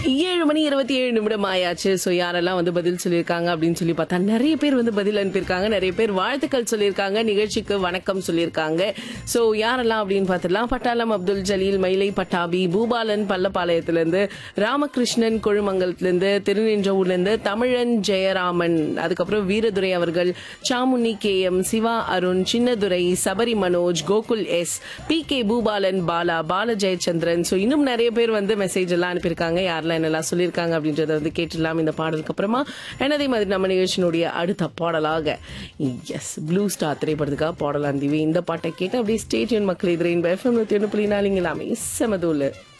ஏழு மணி இருபத்தி ஏழு நிமிடம் ஆயாச்சு ஸோ யாரெல்லாம் வந்து பதில் சொல்லியிருக்காங்க அப்படின்னு சொல்லி பார்த்தா நிறைய பேர் வந்து பதில் அனுப்பியிருக்காங்க நிறைய பேர் வாழ்த்துக்கள் சொல்லியிருக்காங்க நிகழ்ச்சிக்கு வணக்கம் சொல்லியிருக்காங்க ஸோ யாரெல்லாம் அப்படின்னு பார்த்துடலாம் பட்டாளம் அப்துல் ஜலீல் மயிலை பட்டாபி பூபாலன் பள்ளப்பாளையத்திலேருந்து ராமகிருஷ்ணன் கொழுமங்கலத்திலேருந்து திருநின்றவூர்லேருந்து தமிழன் ஜெயராமன் அதுக்கப்புறம் வீரதுரை அவர்கள் Samuni K M Siva Arun Chinnadurai Sabari Manoj Gokul S P K Bhoopalan Bala Bala Jayachandran so இன்னும் நிறைய பேர் வந்து மெசேஜ் எல்லாம் அனுப்பியிருக்காங்க யாரெல்லாம் என்னெல்லாம் சொல்லியிருக்காங்க அப்படின்றத வந்து கேட்டுடலாம் இந்த பாடலுக்கு அப்புறமா and அதே மாதிரி நம்ம நிகழ்ச்சியினுடைய அடுத்த பாடலாக எஸ் ப்ளூ ஸ்டார் திரைப்படத்துக்காக பாடலாம் தீவி இந்த பாட்டை கேட்டு அப்படியே ஸ்டேடியன் மக்கள் எதிரின் எஃப்எம் நூற்றி ஒன்று புள்ளி நாலுங்களாமே செமதூல்